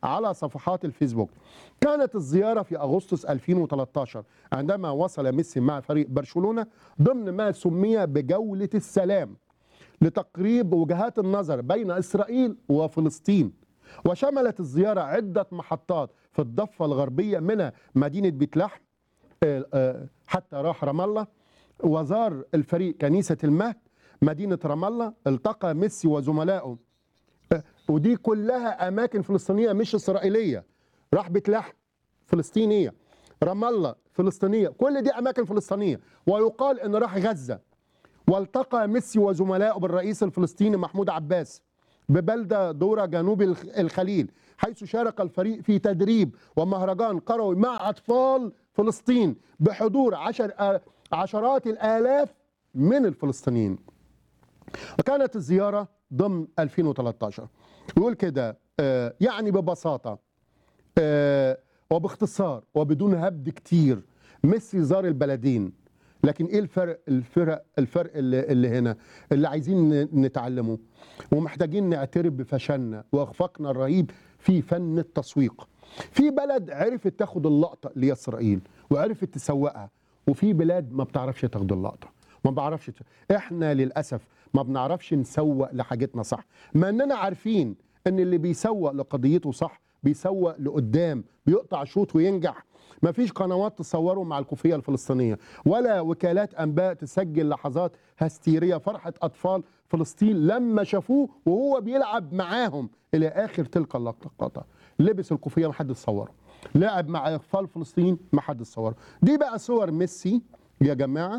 على صفحات الفيسبوك كانت الزيارة في أغسطس 2013 عندما وصل ميسي مع فريق برشلونة ضمن ما سمي بجولة السلام لتقريب وجهات النظر بين إسرائيل وفلسطين وشملت الزيارة عدة محطات في الضفة الغربية منها مدينة بيت لحم آه، آه، حتى راح رام الله وزار الفريق كنيسة المهد مدينة رام الله التقى ميسي وزملائه آه، ودي كلها أماكن فلسطينية مش إسرائيلية راح بيت لحم فلسطينية رام الله فلسطينية كل دي أماكن فلسطينية ويقال إن راح غزة والتقى ميسي وزملائه بالرئيس الفلسطيني محمود عباس ببلدة دورة جنوب الخ- الخليل حيث شارك الفريق في تدريب ومهرجان قروي مع أطفال فلسطين بحضور عشر آ- عشرات الآلاف من الفلسطينيين وكانت الزيارة ضمن 2013 يقول كده آه، يعني ببساطة آه، وباختصار وبدون هبد كتير ميسي زار البلدين لكن ايه الفرق الفرق الفرق اللي, اللي هنا اللي عايزين ن- نتعلمه ومحتاجين نعترف بفشلنا واخفاقنا الرهيب في فن التسويق في بلد عرفت تاخد اللقطه اللي هي اسرائيل وعرفت تسوقها وفي بلاد ما بتعرفش تاخد اللقطه ما بعرفش ت... احنا للاسف ما بنعرفش نسوق لحاجتنا صح ما اننا عارفين ان اللي بيسوق لقضيته صح بيسوق لقدام بيقطع شوط وينجح ما فيش قنوات تصوره مع الكوفية الفلسطينية ولا وكالات أنباء تسجل لحظات هستيرية فرحة أطفال فلسطين لما شافوه وهو بيلعب معاهم إلى آخر تلك اللقطة لبس الكوفية ما حد صوره لعب مع أطفال فلسطين ما حد صوره دي بقى صور ميسي يا جماعة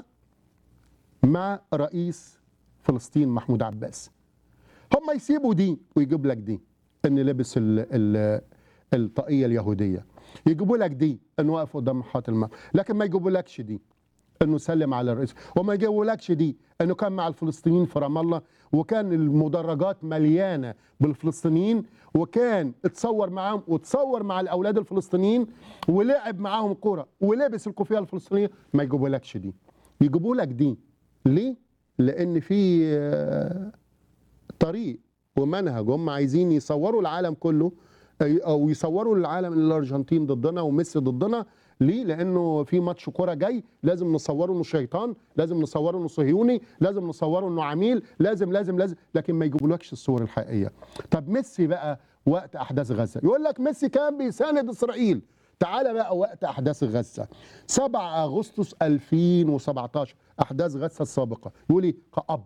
مع رئيس فلسطين محمود عباس هم يسيبوا دي ويجيب لك دي ان لبس ال ال الطاقيه اليهوديه يجيبوا لك دي انه واقف قدام محطه الماء لكن ما يجيبوا لكش دي انه سلم على الرئيس وما يجيبوا لكش دي انه كان مع الفلسطينيين في رام الله وكان المدرجات مليانه بالفلسطينيين وكان اتصور معاهم وتصور مع الاولاد الفلسطينيين ولعب معاهم كوره ولبس الكوفيه الفلسطينيه ما يجيبوا لكش دي يجيبوا لك دي ليه؟ لان في آه، طريق ومنهج هم عايزين يصوروا العالم كله أي- او يصوروا العالم ان الارجنتين ضدنا وميسي ضدنا ليه؟ لانه في ماتش كوره جاي لازم نصوره انه شيطان، لازم نصوره انه صهيوني، لازم نصوره انه عميل، لازم لازم لازم لكن ما يجيبولكش الصور الحقيقيه. طب ميسي بقى وقت احداث غزه، يقول لك ميسي كان بيساند اسرائيل. تعالى بقى وقت احداث غزه 7 اغسطس 2017 احداث غزه السابقه يقول لي كأب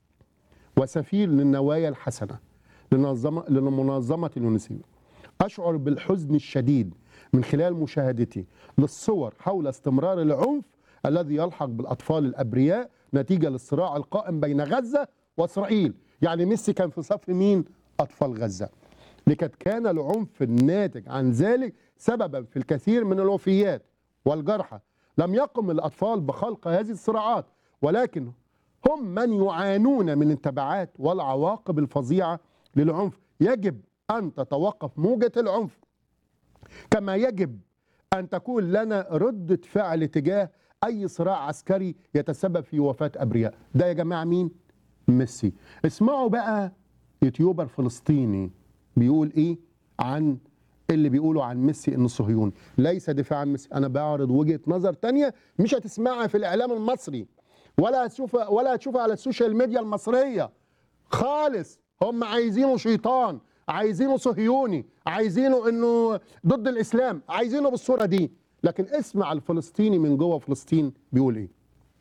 وسفير للنوايا الحسنة لنظمة لمنظمة اليونسيف أشعر بالحزن الشديد من خلال مشاهدتي للصور حول استمرار العنف الذي يلحق بالأطفال الأبرياء نتيجة للصراع القائم بين غزة وإسرائيل يعني ميسي كان في صف مين؟ أطفال غزة لقد كان العنف الناتج عن ذلك سببا في الكثير من الوفيات والجرحى لم يقم الأطفال بخلق هذه الصراعات ولكن هم من يعانون من التبعات والعواقب الفظيعة للعنف يجب أن تتوقف موجة العنف كما يجب أن تكون لنا ردة فعل تجاه أي صراع عسكري يتسبب في وفاة أبرياء ده يا جماعة مين؟ ميسي اسمعوا بقى يوتيوبر فلسطيني بيقول إيه عن اللي بيقولوا عن ميسي انه صهيوني ليس دفاع عن ميسي انا بعرض وجهه نظر تانية مش هتسمعها في الاعلام المصري ولا هتشوفها ولا هتشوفها على السوشيال ميديا المصريه خالص هم عايزينه شيطان عايزينه صهيوني عايزينه انه ضد الاسلام عايزينه بالصوره دي لكن اسمع الفلسطيني من جوه فلسطين بيقول ايه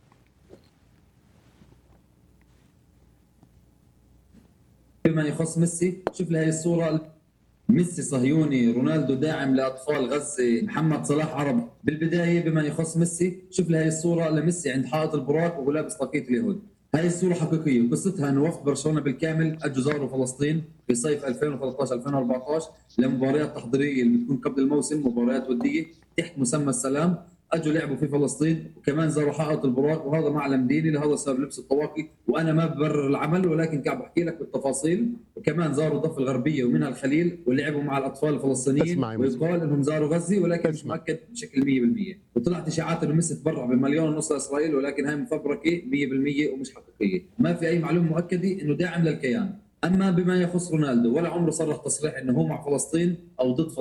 بما يخص ميسي شوف لي هاي الصورة ميسي صهيوني رونالدو داعم لأطفال غزة محمد صلاح عربي بالبداية بما يخص ميسي شوف لي هاي الصورة لميسي عند حائط البراق وهو لابس طاقية اليهود هاي الصورة حقيقية وقصتها أنه وفد برشلونة بالكامل أجوا زاروا فلسطين في صيف 2013 2014 لمباريات تحضيرية اللي بتكون قبل الموسم مباريات ودية تحت مسمى السلام اجوا لعبوا في فلسطين وكمان زاروا حائط البراق وهذا معلم ديني لهذا سبب لبس الطواقي وانا ما ببرر العمل ولكن قاعد بحكي لك بالتفاصيل وكمان زاروا الضفه الغربيه ومنها الخليل ولعبوا مع الاطفال الفلسطينيين اسمع يا مسلم. ويقال انهم زاروا غزه ولكن مش اسمع. مؤكد بشكل 100% وطلعت اشاعات انه ميسي تبرع بمليون ونص لاسرائيل ولكن هاي مفبركه 100% ومش حقيقيه ما في اي معلومه مؤكده انه داعم للكيان اما بما يخص رونالدو ولا عمره صرح تصريح انه هو مع فلسطين او ضد